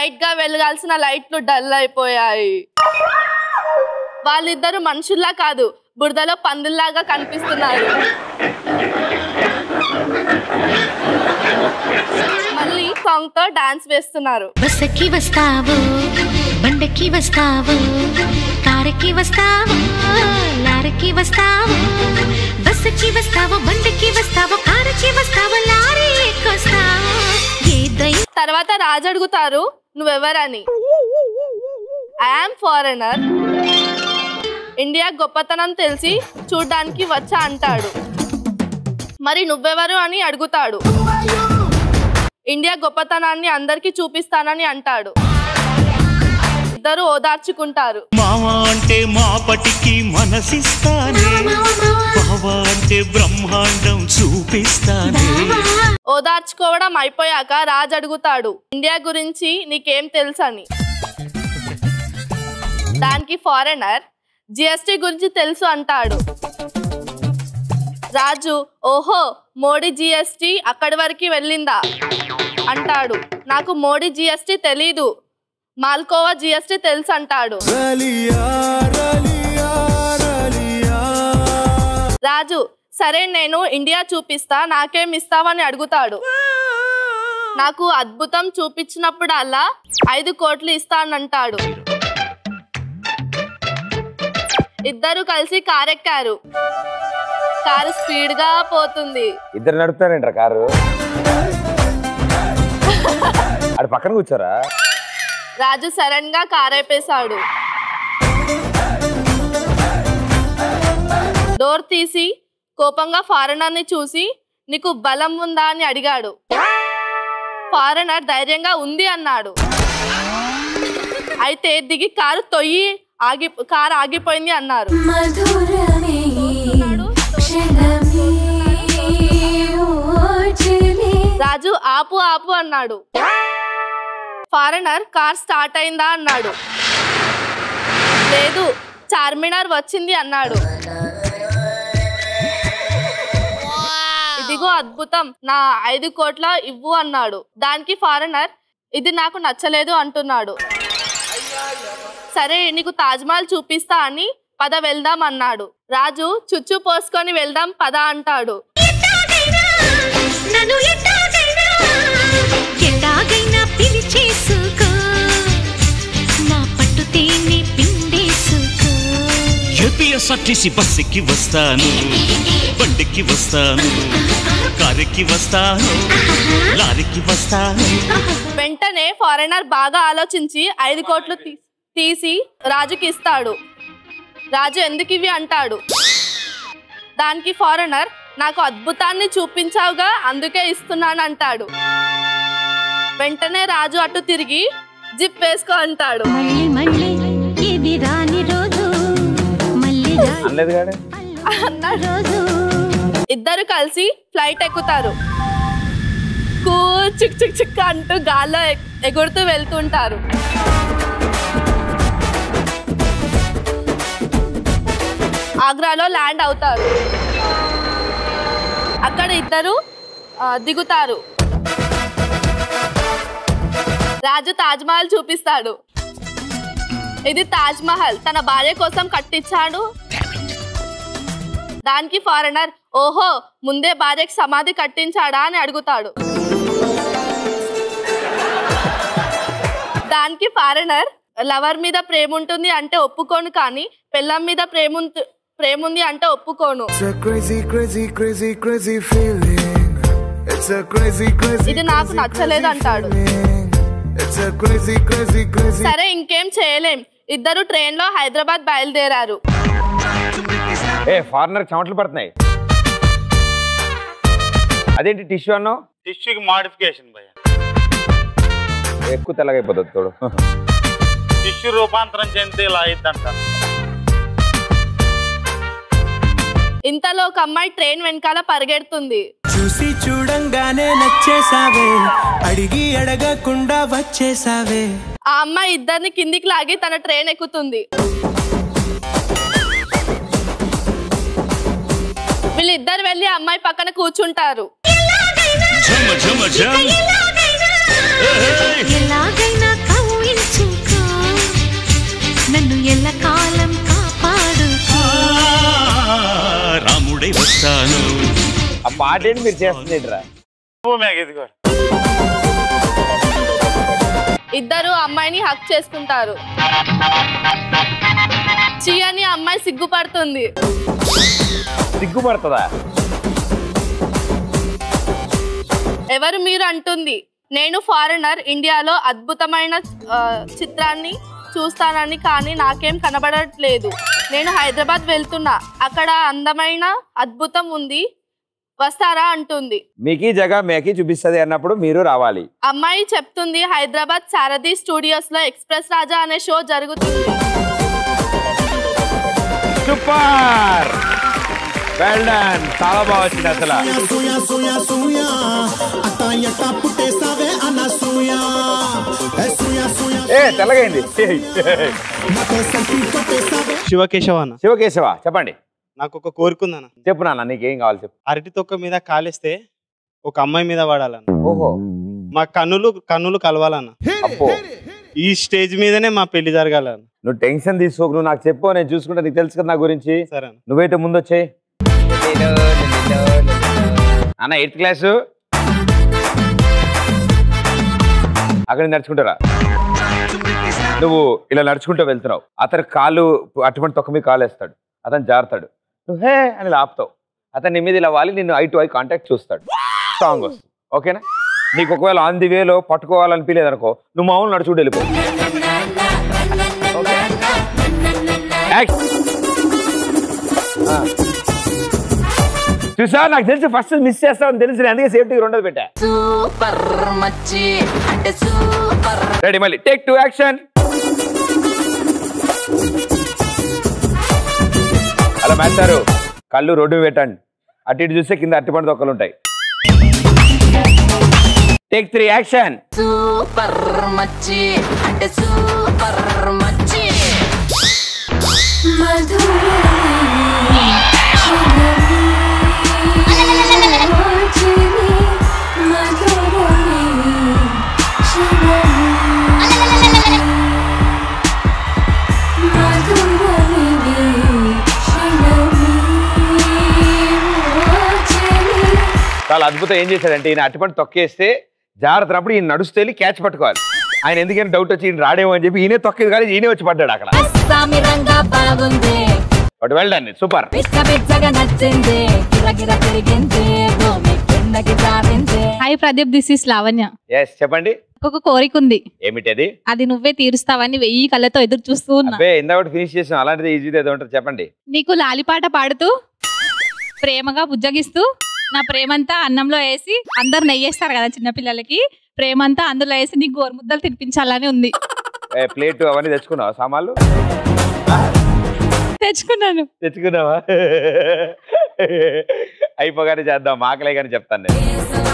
Speaker 18: బ్రైట్ గా వెలగాల్సిన లైట్లు డల్ అయిపోయాయి వాళ్ళిద్దరు మనుషుల్లా కాదు బురదలో పందుల్లాగా కనిపిస్తున్నారు మళ్ళీ సాంగ్ తో డాన్స్ వేస్తున్నారు
Speaker 21: బస్సకి వస్తావు బండకి వస్తావు కారకి వస్తావు లారకి వస్తావు బస్సకి వస్తావు బండకి వస్తావు కారకి వస్తావు లారీ ఎక్కొస్తావు ఏదై
Speaker 18: తర్వాత రాజు అడుగుతారు నువ్వెవరని ఐఆమ్ ఫారెనర్ ఇండియా గొప్పతనం తెలిసి చూడ్డానికి వచ్చా అంటాడు మరి నువ్వెవరు అని అడుగుతాడు ఇండియా గొప్పతనాన్ని అందరికీ చూపిస్తానని అంటాడు ఇద్దరు ఓదార్చుకుంటారు
Speaker 1: మామ అంటే మాపటికి మనసిస్తానే బావ అంటే బ్రహ్మాండం చూపిస్తానే
Speaker 18: ఓదార్చుకోవడం అయిపోయాక రాజు అడుగుతాడు ఇండియా గురించి నీకేం తెలుసని దానికి ఫారెనర్ జిఎస్టి గురించి తెలుసు అంటాడు రాజు ఓహో మోడీ జిఎస్టి అక్కడి వరకు వెళ్ళిందా అంటాడు నాకు మోడీ జిఎస్టి తెలీదు మాల్కోవా జిఎస్టి తెలుసు అంటాడు రాజు సరే నేను ఇండియా చూపిస్తా నాకేం ఇస్తావని అడుగుతాడు నాకు అద్భుతం చూపించినప్పుడల్లా ఐదు కోట్లు ఇస్తానంటాడు ఇద్దరు కలిసి కారెక్కారు కారు స్పీడ్ గా పోతుంది
Speaker 2: ఇద్దరు నడుపుతారంటారా కారు ఆడు పక్కన కూర్చోరా
Speaker 18: రాజు సడన్ గా కారేపేశాడు డోర్ తీసి కోపంగా ఫారెనర్ ని చూసి నీకు బలం ఉందా అని అడిగాడు ఫారెనర్ ధైర్యంగా ఉంది అన్నాడు అయితే దిగి కారు తొయ్యి ఆగి కారు ఆగిపోయింది అన్నారు
Speaker 21: మధురమే క్షణమే ఓచలే
Speaker 18: రాజు ఆపు ఆపు అన్నాడు ఫారెనర్ కార్ స్టార్ట్ అయిందా అన్నాడు లేదు చార్మినార్ వచ్చింది అన్నాడు ఇదిగో అద్భుతం నా ఐదు కోట్ల ఇవ్వు అన్నాడు దానికి ఫారెనర్ ఇది నాకు నచ్చలేదు అంటున్నాడు సరే నీకు తాజ్మహల్ చూపిస్తా అని పద వెళ్దాం అన్నాడు రాజు చుచ్చు పోసుకొని వెళ్దాం పద అంటాడు
Speaker 21: నన్ను ఎట్టాగైనా ఎట్టాగైనా పిలిచేసుకో నా పట్టు తేనె పిండేసుకో
Speaker 1: ఏపీఎస్ఆర్టీసీ బస్సుకి వస్తాను బండికి వస్తాను కారుకి వస్తాను లారీకి వస్తాను
Speaker 18: వెంటనే ఫారెనర్ బాగా ఆలోచించి ఐదు కోట్లు తీ- తీసి రాజుకి ఇస్తాడు రాజు ఎందుకు ఇవి అంటాడు దానికి ఫారెనర్ నాకు అద్భుతాన్ని చూపించావుగా అందుకే ఇస్తున్నాను అంటాడు వెంటనే రాజు అటు తిరిగి జిప్ వేసుకో అంటాడు
Speaker 21: మళ్ళీ మళ్ళీ ఇది రాని రోజు మళ్ళీ రాని
Speaker 2: అనలేదు కానీ
Speaker 18: అన్నాడు ఇద్దరు కలిసి ఫ్లైట్ ఎక్కుతారు కూ చిక్ చిక్ చిక్ అంటూ గాల్లో ఎగ్- ఎగురుతూ వెళ్తుంటారు ఆగ్రాలో ల్యాండ్ అవుతారు అక్కడ ఇద్దరు ఆ, దిగుతారు రాజు తాజ్ మహల్ చూపిస్తాడు ఇది తాజ్ మహల్ తన భార్య కోసం కట్టించాడు దానికి ఫారెనర్ ఓహో ముందే భార్యకి సమాధి కట్టించాడా అని అడుగుతాడు దానికి ఫారెనర్ లవర్ మీద ప్రేమ ఉంటుంది అంటే ఒప్పుకోను కానీ పెళ్ళం మీద ప్రేమ ఉంటు- ప్రేమ ఉంది అంటే ఒప్పుకోను
Speaker 22: It's a crazy, crazy, crazy, crazy feeling. It's a crazy, crazy,
Speaker 18: ఇది నాకు నచ్చలేదు అంటాడు
Speaker 22: it's a crazy, crazy, crazy.
Speaker 18: సరే ఇంకేం చేయలేం ఇద్దరు ట్రైన్ లో హైదరాబాద్ బయలుదేరారు
Speaker 2: ఏ ఫారినర్ చెమటలు పడుతున్నాయి అదేంటి టిష్యూ అన్నావు
Speaker 16: టిష్యూకి మాడిఫికేషన్ భయ
Speaker 2: ఎక్కువ తెల్లగైపోతుంది తోడు
Speaker 16: టిష్యూ రూపాంతరం చెందితే ఇలా అయిద్దంట
Speaker 18: ఇంతలో ఒక అమ్మాయి ట్రైన్ వెనకాల పరిగెడుతుంది
Speaker 20: చూసి చూడంగానే నచ్చేసావే అడిగి అడగకుండా వచ్చేసావే
Speaker 18: ఆ అమ్మాయి ఇద్దరిని కిందికి లాగి తన ట్రైన్ ఎక్కుతుంది వీళ్ళిద్దరు వెళ్ళి ఆ అమ్మాయి పక్కన కూర్చుంటారు
Speaker 1: ఝమ ఝమ ఝమ్
Speaker 21: ఎలాగైనా
Speaker 2: పాట ఏంటి మీరు చేస్తుందేంటిరా
Speaker 16: భూమి ఇదిగో
Speaker 18: ఇద్దరు అమ్మాయిని హక్ చేసుకుంటారు చీ అని అమ్మాయి సిగ్గుపడుతుంది
Speaker 2: సిగ్గుపడుతుందా
Speaker 18: ఎవరు మీరు అంటుంది నేను ఫారినర్ ఇండియాలో అద్భుతమైన ఆ, చిత్రాన్ని చూస్తానని కానీ నాకేం కనబడట్లేదు నేను హైదరాబాద్ వెళ్తున్నా అక్కడ అందమైన అద్భుతం ఉంది వస్తారా అంటుంది
Speaker 2: మీకు ఈ జగ మేకి చూపిస్తుంది అన్నప్పుడు మీరు రావాలి
Speaker 18: అమ్మాయి చెప్తుంది హైదరాబాద్ సారథి స్టూడియోస్ లో ఎక్స్ప్రెస్ రాజా అనే షో జరుగుతుంది
Speaker 2: సూపర్ వెల్ డన్ చాలా బాగా వచ్చింది అసలు
Speaker 1: సూయా సూయా సూయా అట్టా ఎట్టా పుట్టేసావే అన్న సూయా ఏ సూయా సూయా
Speaker 2: ఏ తెల్లగైంది
Speaker 1: నాతో సెల్ఫీ కొట్టేసావే
Speaker 7: శివకేశవ అన్న
Speaker 2: శివకేశవ చెప్పండి
Speaker 7: నాకు ఒక కోరిక ఉందన్న
Speaker 2: చెప్పు నాన్న నీకేం కావాలి చెప్పు
Speaker 7: అరటి తొక్క మీద కాలేస్తే ఒక అమ్మాయి మీద వాడాలన్న
Speaker 2: ఓహో
Speaker 7: మా కన్నులు కన్నులు కలవాలన్న
Speaker 2: అప్పో
Speaker 7: ఈ స్టేజ్ మీదనే మా పెళ్లి జరగాలన్న
Speaker 2: నువ్వు టెన్షన్ తీసుకోకు నువ్వు నాకు చెప్పు నేను చూసుకుంటా నీకు తెలుసు కదా నా గురించి
Speaker 7: సరే
Speaker 2: నువ్వైతే ముందు వచ్చాయి అన్న ఎయిత్ క్లాసు అక్కడ నడుచుకుంటారా నువ్వు ఇలా నడుచుకుంటూ వెళ్తున్నావు అతను కాళ్ళు అటువంటి తొక్క మీద కాలు వేస్తాడు అతను జారుతాడు నువ్వు హే అని లాపుతావు అతను నీ మీద ఇలా వాలి నిన్ను ఐ టు ఐ కాంటాక్ట్ చూస్తాడు సాంగ్ వస్తుంది ఓకేనా నీకు ఒకవేళ ఆన్ ది వేలో పట్టుకోవాలనిపించలేదు అనుకో నువ్వు మామూలు నడుచుకుంటూ వెళ్ళిపో యాక్ట్. ఆ. చూసా నాకు తెలిసి ఫస్ట్ మిస్ చేస్తావని తెలిసి అందుకే సేఫ్టీ రెండోది పెట్టా
Speaker 12: సూపర్ మచ్చి అంటే సూపర్
Speaker 2: రెడీ మళ్ళీ టేక్ టు యాక్షన్ అలా మాట్లారు కళ్ళు రోడ్డు మీద పెట్టండి అటు ఇటు చూస్తే కింద అట్టిపండు తొక్కలు ఉంటాయి టేక్ త్రీ యాక్షన్
Speaker 12: సూపర్ మచ్చి అంటే సూపర్ మచ్చి
Speaker 2: చాలా అద్భుతం ఏం చేశాడంటే ఈయన అట్టిపండు తొక్కేస్తే జాగ్రత్తప్పుడు ఈయన నడుస్తూ వెళ్ళి క్యాచ్ పట్టుకోవాలి ఆయన ఎందుకని డౌట్ వచ్చి ఈయన రాడేమో అని చెప్పి ఈయనే తొక్కేది కానీ ఈయనే వచ్చి పడ్డాడు అక్కడ
Speaker 12: సామి రంగా బాగుంది
Speaker 2: బట్ వెల్ డన్ సూపర్
Speaker 12: పిచ్చ పిచ్చగా నచ్చింది గిరగిర తిరిగింది భూమి కిందకి జారింది
Speaker 14: hi Pradeep this is Lavanya
Speaker 2: yes చెప్పండి
Speaker 14: ఒక కోరిక ఉంది
Speaker 2: ఏమిటది
Speaker 14: అది నువ్వే తీరుస్తావని వెయ్యి కళ్ళతో ఎదురు చూస్తూ ఉన్నా
Speaker 2: అబ్బే ఇందాక ఫినిష్ చేసాం అలాంటిది ఈజీ ఏదో ఉంటుంది చెప్పండి
Speaker 14: నీకు లాలిపాట పాడుతూ ప్రేమగా బుజ్జగిస్తూ నా ప్రేమంతా అన్నంలో వేసి అందరు నెయ్యేస్తారు కదా చిన్నపిల్లలకి ప్రేమంతా అందులో వేసి నీకు గోరుముద్దలు తినిపించాలని ఉంది
Speaker 2: ఏ, ప్లేట్ అవన్నీ తెచ్చుకున్నావా సామాన్లు
Speaker 14: తెచ్చుకున్నాను
Speaker 2: తెచ్చుకున్నావా అయిపోగానే చేద్దాం ఆకలే కానీ చెప్తాను నేను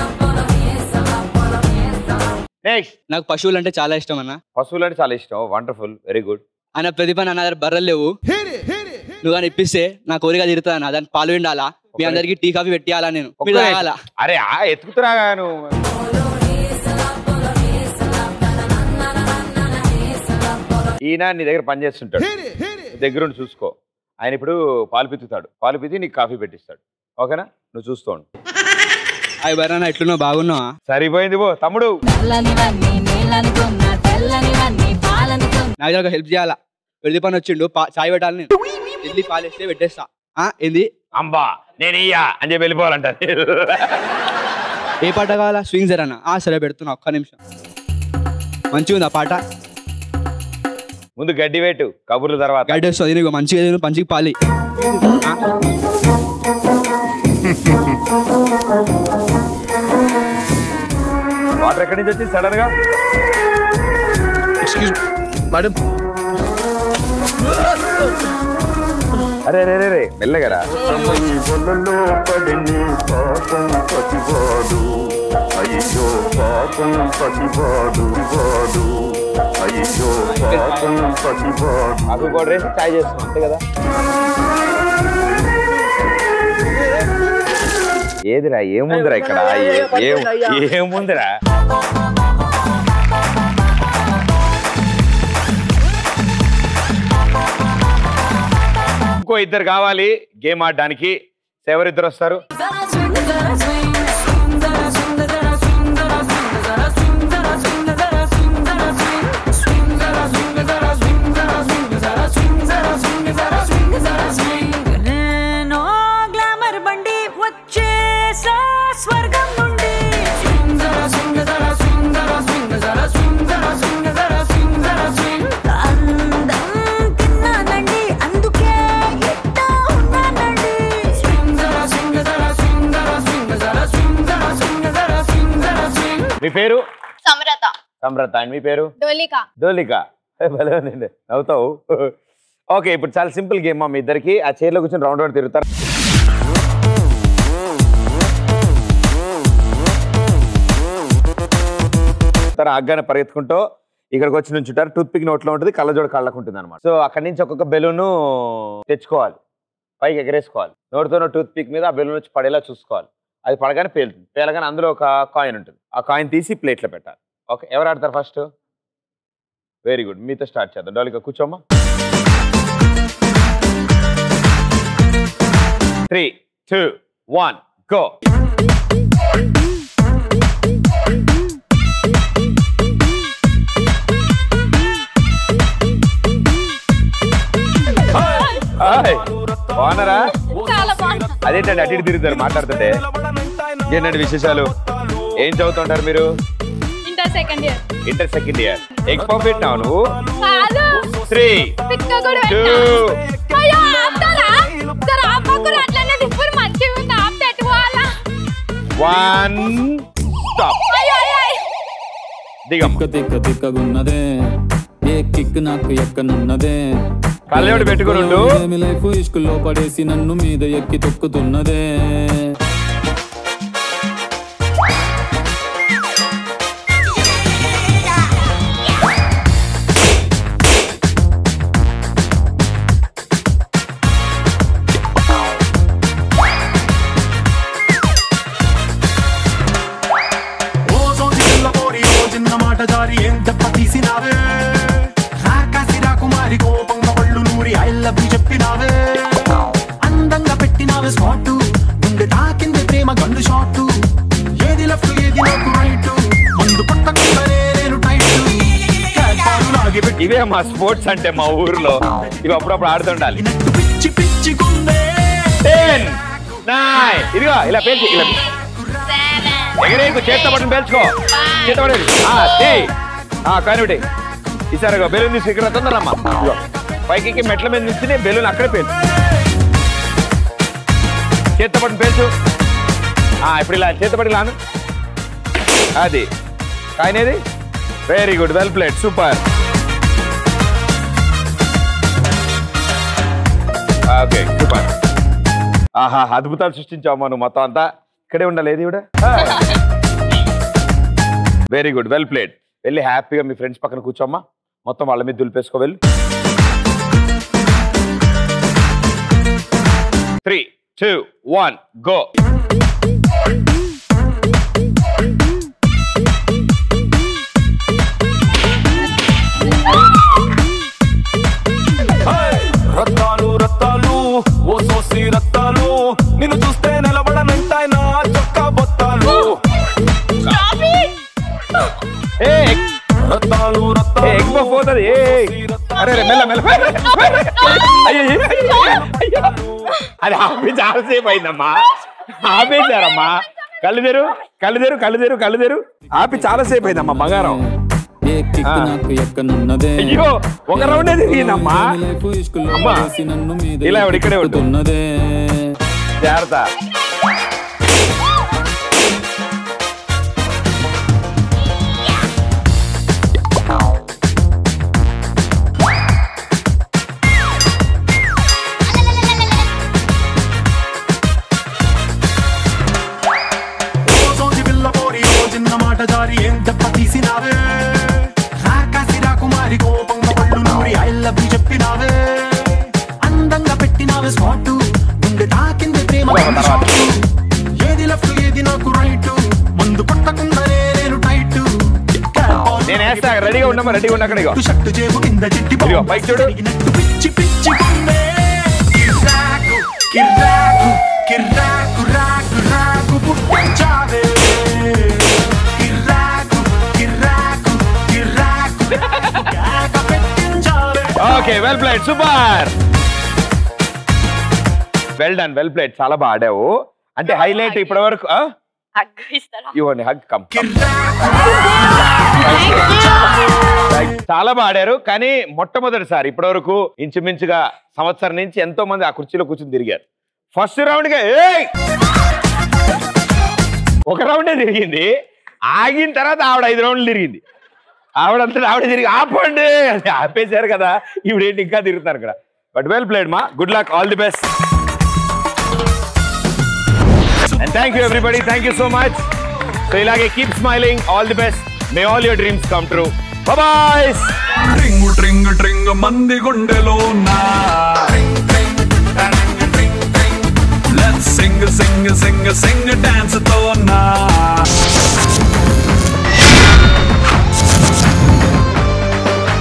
Speaker 2: నెక్స్ట్
Speaker 19: నాకు పశువులు అంటే చాలా ఇష్టం అన్న
Speaker 2: పశువులు అంటే చాలా ఇష్టం వండర్ఫుల్ వెరీ గుడ్
Speaker 19: ఆయన ప్రతిభ నా దగ్గర బర్రెలు లేవు నువ్వు కానీ ఇప్పిస్తే నా కోరిక తీరుతుంది అన్న దానికి పాలు విండాలా మీ అందరికి టీ కాఫీ పెట్టియాలా నేను మీరు
Speaker 2: ఒక్క
Speaker 19: తాగాలా
Speaker 2: అరే ఆ ఎత్తుకుతురాగా నువ్వు ఈయన నీ దగ్గర పని చేస్తుంటాడు దగ్గరుండి చూసుకో ఆయన ఇప్పుడు పాలు పితుతాడు పాలు పితి నీకు కాఫీ పెట్టిస్తాడు ఓకేనా నువ్వు చూస్తూ ఉండు
Speaker 19: అవి బర్రెనా ఎట్లున్నావు బాగున్నావా
Speaker 2: సరిపోయింది పో తమ్ముడు
Speaker 12: నల్లనివన్నీ నీళ్ళనుకున్నా తెల్లనివన్నీ పాలనుకున్నా
Speaker 19: నా దగ్గర హెల్ప్ చేయాలా పెళ్లి పని వచ్చిండు పా- చాయ్ పెట్టాలి నేను వెళ్ళి పాలేస్తే పెట్టేస్తా ఆ, ఏంది
Speaker 2: అంబా నేను ఇయ్యా అని చెప్పి వెళ్ళిపోవాలంట
Speaker 19: ఏ పాట కావాలా స్వింగ్ జరానా ఆ సరే పెడుతున్నా ఒక్క నిమిషం మంచిగా ఉంది ఆ పాట
Speaker 2: ముందు గడ్డి వేటు కబుర్ల తర్వాత
Speaker 19: గడ్డి వస్తుంది నీకు మంచిగా తిను, మంచిగా పాలి ఆ,
Speaker 2: వాటర్ ఎక్కడి నుంచి వచ్చింది సడన్ గా
Speaker 8: ఎక్స్క్యూజ్ మేడం
Speaker 2: అరే రే రే రే మెల్లగరా
Speaker 1: అయ్యో పాపం పసివాడు వాడు అయ్యో పాపం పసివాడు
Speaker 2: కాఫీ పౌడర్ వేసి చాయ్ చేస్తున్నాం అంతే కదా ఏదిరా ఏముందిరా ఇక్కడ ఏ- ఏ- ఏముందిరా ఇంకో ఇద్దరు కావాలి గేమ్ ఆడడానికి ఎవరిద్దరు వస్తారు
Speaker 12: జరా స్వింగ్ జరా స్వింగ్
Speaker 2: పేరు
Speaker 3: సమరత
Speaker 2: సమ్రత అండ్ మీ పేరు
Speaker 3: డోలిక
Speaker 2: డోలిక ఏ, భలే ఉందండి నవ్వుతావు ఓకే ఇప్పుడు చాలా సింపుల్ గేమ్ మా మీ ఇద్దరికి ఆ చైర్లో కూర్చొని రౌండ్ రౌండ్ తిరుగుతారు తన ఆగ్గానే పరిగెత్తుకుంటూ ఇక్కడికి వచ్చి నుంచుంటారు టూత్ పిక్ నోట్లో ఉంటుంది కళ్ళజోడ కళ్ళకు ఉంటుంది అనమాట సో అక్కడి నుంచి ఒక్కొక్క బెలూన్ తెచ్చుకోవాలి పైకి ఎగరేసుకోవాలి నోటితో టూత్ పిక్ మీద ఆ బెలూన్ వచ్చి పడేలా చూసుకోవాలి అది పడగానే పేలుతుంది పేలగానే అందులో ఒక కాయిన్ ఉంటుంది ఆ కాయిన్ తీసి ప్లేట్లో పెట్టాలి ఓకే ఎవరు ఆడతారు ఫస్ట్ వెరీ గుడ్ మీతో స్టార్ట్ చేద్దాం డోలిక కూర్చోమ్మా త్రీ టూ వన్ గో బాగున్నారా అదేంటండి అటు ఇటు తిరుగుతారు మాట్లాడుతుంటే ఏంటండి విశేషాలు ఏం చదువుతుంటారు మీరు
Speaker 14: inter second year
Speaker 2: inter second year egg puff పెట్టినావు నువ్వు
Speaker 14: కాదు
Speaker 2: త్రీ
Speaker 14: పిక్క కూడా
Speaker 2: టూ
Speaker 14: పెట్టా. అయ్యో ఆపుతారా సరే ఆపకురు అట్లనే ఇప్పుడు మంచిగా ఉంది ఆపితే ఎటు పోవాలా
Speaker 2: వన్ స్టాప్
Speaker 14: అయ్యో అయ్యో అయ్యో.
Speaker 2: దిగమ్మ
Speaker 8: తిక్క తిక్కగున్నదే ఏ కిక్ నాకు ఎక్కనున్నదే
Speaker 2: కళ్ళజోడు పెట్టుకుని ఉండు.
Speaker 8: ఏమి లైఫ్ ఇష్కులో పడేసి నన్ను మీద ఎక్కి తొక్కుతున్నదే
Speaker 1: ఓ సోది పిల్లపోరి ఓ చిన్న మాట జారి ఏం చెప్ప తీసినావే రాకాసి రాకుమారి కోపంగా పళ్ళు నూరి ఐ లవ్ యు చెప్పినావే అందంగా పెట్టినావే స్పాట్ గుండె తాకింది ప్రేమ గండు షాట్ ఏది లెఫ్ట్ ఏది నాకు రైట్ ముందు పట్టకుండానే నేను టైట్ లాగి పెట్టి
Speaker 2: ఇవే మా స్పోర్ట్స్ అంటే మా ఊర్లో ఇవి అప్పుడప్పుడు ఆడుతుండాలి
Speaker 1: పిచ్చి పిచ్చి గుండె
Speaker 2: టెన్ నైన్ ఇదిగో ఇలా పేల్చి ఇలా ఎగరేకు చేత్తో పట్టుని పేల్చుకో చేత్తో పడేది ఆ తీ ఆ కానివిటి ఈసారి ఇగో బెలూన్ తీసి ఇక్కడ తొందరమ్మా ఇగో పైకి ఎక్కి మెట్ల మీద నుంచి బెలూన్ అక్కడే పేల్చు చేత్తో పట్టుని పేల్చు ఆ ఇప్పుడు ఇలా చేత్తో పట్టి లాను అది కాయనేది very good well played super okay super ఆహా అద్భుతాలు సృష్టించావు మనం మొత్తం అంతా ఇక్కడే ఉండాలి కూడా వెరీ గుడ్ వెల్ ప్లేడ్ వెళ్ళి హ్యాపీగా మీ ఫ్రెండ్స్ పక్కన కూర్చోమ్మా మొత్తం వాళ్ళ మీద దులిపేసుకో వెళ్ళి త్రీ టూ వన్ గో
Speaker 1: రత్తాలు రత్తాలు ఓ సోసి రత్తాలు నిన్ను చూస్తే నిలబడనంటాయి నా చొక్కా బొత్తాలు
Speaker 2: ఏ
Speaker 1: రత్తాలు
Speaker 2: ఏ ఎక్కువ పోతుంది ఏ అరే అరే, మెల్ల మెల్ల అయ్యో అయ్యో, అయ్యో. అది ఆపి చాలాసేపు అయిందమ్మా ఆపేశారమ్మా కళ్ళు తెరు కళ్ళు తెరు కళ్ళు తెరు కళ్ళు తెరు ఆపి చాలాసేపు అయిందమ్మా బంగారం
Speaker 8: ఏ కిక్
Speaker 2: ఆ.
Speaker 8: నాకు ఎక్కనున్నదే
Speaker 2: అయ్యో ఒక రౌండే తిరిగిందమ్మా
Speaker 8: ఏమి లైఫ్ ఇష్కులో
Speaker 2: అమ్మా
Speaker 8: పడేసి నన్ను మీద
Speaker 2: ఇలా
Speaker 8: ఎక్కి
Speaker 2: ఇక్కడే ఉండు
Speaker 8: తొక్కుతున్నదే
Speaker 2: జాగ్రత్త
Speaker 1: ఓ సోది పిల్లపోరి ఓ చిన్న మాట జారి ఏం చెప్ప తీసినావే రాకాసి రాకుమారి కోపంగా పళ్ళు నూరి ఐ లవ్ యు చెప్పినావే అందంగా పెట్టినావే స్పాట్ గుండె తాకింది ప్రేమ గండు షాట్ ఏది లెఫ్ట్ ఏది నాకు రైట్ ముందు పట్టకుండానే నేను టైట్
Speaker 2: నేను వేస్తా రెడీగా ఉండమ్మా రెడీగా ఉండ అక్కడ ఇగో.
Speaker 1: షట్టు జేబు కింద చిట్టి
Speaker 2: ఇదిగో పైకి చూడు
Speaker 1: పిచ్చి పిచ్చి గుండె కిర్రాకు కిర్రాకు కిర్రాకు రాకు రాకు పుట్టించావే కిర్రాకు కిర్రాకు కిర్రాకు కేక పెట్టించావే
Speaker 2: okay well played super well done well played చాలా బాగా ఆడావు అంటే హైలైట్ ఇప్పటి వరకు ఆ? ఇవ్వండి హగ్ కమ్ చాలా బాగా ఆడారు కానీ మొట్టమొదటిసారి ఇప్పటి వరకు ఇంచుమించుగా సంవత్సరం నుంచి ఎంతో మంది ఆ కుర్చీలో కూర్చుని తిరిగారు ఫస్ట్ రౌండ్ గా ఏయ్ ఒక రౌండే తిరిగింది ఆగిన తర్వాత ఆవిడ ఐదు రౌండ్లు తిరిగింది ఆవిడంతా ఆవిడ తిరిగి ఆపండి అని ఆపేశారు కదా ఇప్పుడు ఏంటి ఇంకా తిరుగుతారు ఇక్కడ బట్ వెల్ ప్లేడ్ మా good luck all the best and thank you everybody thank you so much so ఇలాగే keep smiling all the best may all your dreams come true bye
Speaker 9: ట్రింగు ట్రింగు ట్రింగు మంది గుండెలో నా let's sing sing sing sing dance తో నా